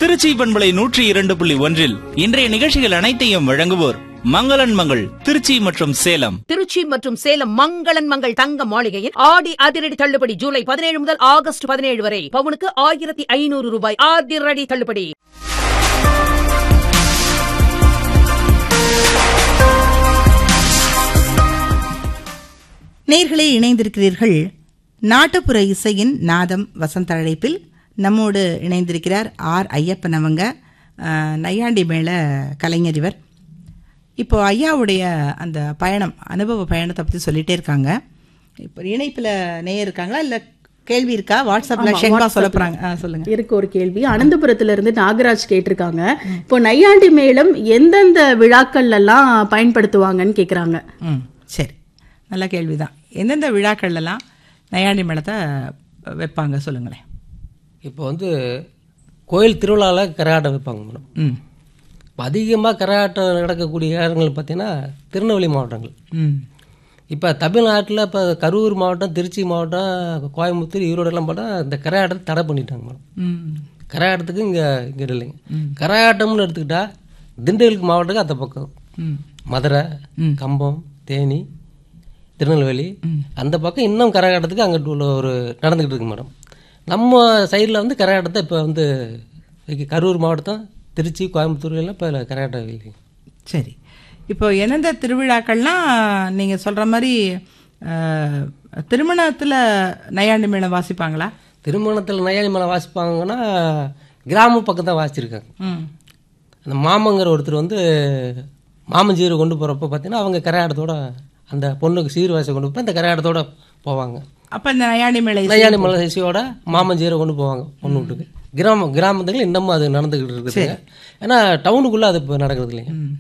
திருச்சி பண்பலை நூற்றி இரண்டு புள்ளி ஒன்றில் இன்றைய நிகழ்ச்சிகள் அனைத்தையும் வழங்குவோர் மங்களன் மங்கள் திருச்சி மற்றும் சேலம் திருச்சி மற்றும் சேலம் மங்களன் மங்கள் தங்க மாளிகையில் ஆடி அதிரடி தள்ளுபடி ஜூலை பதினேழு முதல் ஆகஸ்ட் பதினேழு வரை பவுனுக்கு ஆயிரத்தி ஐநூறு ரூபாய் அதிரடி தள்ளுபடி நேர்களே இணைந்திருக்கிறீர்கள் நாட்டுப்புற இசையின் நாதம் வசந்த அழைப்பில் நம்மோடு இணைந்திருக்கிறார் ஆர் ஐயப்பன் அவங்க அஹ், நையாண்டி மேள கலைஞர் இவர் இப்போ ஐயாவுடைய அந்த பயணம் அனுபவ பயணத்தை பற்றி சொல்லிட்டே இருக்காங்க இப்போ இணைப்பில் நேயர் இருக்காங்களா இல்லை கேள்வி இருக்கா வாட்ஸ்அப்பில் ஆமா, ஷென்பா சொல்ல WhatsApp-ல. போகிறாங்க ஆ சொல்லுங்கள் இருக்கு ஒரு கேள்வி அனந்தபுரத்துல இருந்து நாகராஜ் கேட்டிருக்காங்க இப்போ நையாண்டி மேளம் எந்தெந்த விழாக்கள்ல எல்லாம் பயன்படுத்துவாங்கன்னு கேக்குறாங்க ம் சரி நல்ல கேள்வி தான் எந்தெந்த விழாக்கள்லாம் நையாண்டி மேளத்தை வைப்பாங்க சொல்லுங்களேன் இப்போ வந்து கோயில் திருவிழாவில் கரகாட்டம் வைப்பாங்க மேடம் ம் இப்போ அதிகமாக கரகாட்டம் நடக்கக்கூடிய இடங்கள் பார்த்தீங்கன்னா திருநெல்வேலி மாவட்டங்கள் ம் இப்போ தமிழ்நாட்டில் இப்போ கரூர் மாவட்டம் திருச்சி மாவட்டம் கோயம்புத்தூர் ஈரோடெல்லாம் போட்டால் இந்த கரகாட்டத்தை தடை பண்ணிட்டாங்க மேடம் ம் கரகாட்டத்துக்கு இங்கே இங்கே இல்லைங்க கரகாட்டம்னு எடுத்துக்கிட்டா திண்டுக்கல் மாவட்டத்துக்கு அந்த பக்கம் ம் மதுரை கம்பம் தேனி திருநெல்வேலி அந்த பக்கம் இன்னும் கரகாட்டத்துக்கு அங்கிட்டு உள்ள ஒரு நடந்துக்கிட்டு இருக்கு மேடம் நம்ம சைடில் வந்து கரகாட்டத்தை இப்போ வந்து இங்க கரூர் மாவட்டம் திருச்சி கோயம்புத்தூர் எல்லாம் இப்போ கரகாட்டம் இல்லைங்க சரி இப்போ எந்தெந்த திருவிழாக்கள்லாம் நீங்கள் சொல்கிற மாதிரி அஹ், திருமணத்தில் நையாண்டி மேளம் வாசிப்பாங்களா திருமணத்தில் நயானி மேலே வாசிப்பாங்கன்னா கிராம பக்கம் தான் வாசிச்சிருக்காங்க ம் அந்த மாமங்கிற ஒருத்தர் வந்து மாமஞ்சீரை கொண்டு போகிறப்ப பார்த்தீங்கன்னா அவங்க கரகாட்டத்தோட அந்த பொண்ணுக்கு சீர்வாசை கொண்டு போய் அந்த கரகாட்டத்தோட போவாங்க அப்போ இந்த நையாண்டி மேளை இசை- நையாண்டி மலை இசையோட மாமஞ்சீரை கொண்டு போவாங்க பொண்ணு வீட்டுக்கு கிராம கிராமத்துக்கு இன்னமும் அது நடந்துக்கிட்டு இருக்குது ஏன்னா டவுனுக்குள்ளே அது இப்போ நடக்கிறது இல்லைங்க